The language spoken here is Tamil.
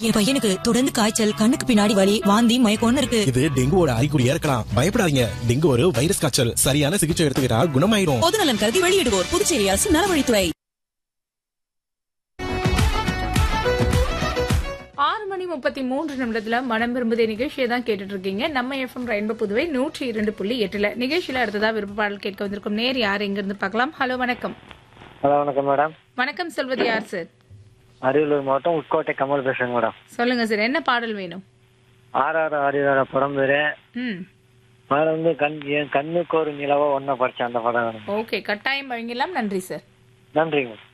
என் பையனுக்கு தொடர்ந்து காய்ச்சல் கண்ணுக்கு பின்னாடி வலி வாந்தி மயக்கம்னு இருக்கு இது டெங்குவோட அறிகுறியா இருக்கலாம் பயப்படாதீங்க டெங்கு ஒரு வைரஸ் காய்ச்சல் சரியான சிகிச்சை எடுத்துக்கிட்டா குணமாயிடும் பொதுநலன் கருதி வெளியிடுவோர் புதுச்சேரி அரசு நலவழித்துறை ஆறு மணி முப்பத்தி மூன்று நிமிடத்துல மனம் விரும்புதே நிகழ்ச்சியை தான் கேட்டுட்டு இருக்கீங்க நம்ம எஃப்எம் ரெயின்போ புதுவை நூற்றி இரண்டு புள்ளி எட்டுல நிகழ்ச்சியில அடுத்ததா விருப்ப பாடல் கேட்க வந்திருக்கும் நேர் யார் எங்க இருந்து பார்க்கலாம் ஹலோ வணக்கம் ஹலோ வணக்கம் மேடம் வணக்கம் சொல்வது யார் சார் அரியலூர் மாவட்டம் உட்கோட்டை கமல் பேசுறேங்க மேடம் சொல்லுங்க சார் என்ன பாடல் வேணும் ஆறாறு அரியலூர பிறந்தது ம் மேல வந்து கண் என் கண்ணுக்கு ஒரு நிலவோ ஒன்ன படிச்சேன் அந்த படம் வேணும் ஓகே கட்டாயம் வழங்கலாம் நன்றி சார் நன்றிங்க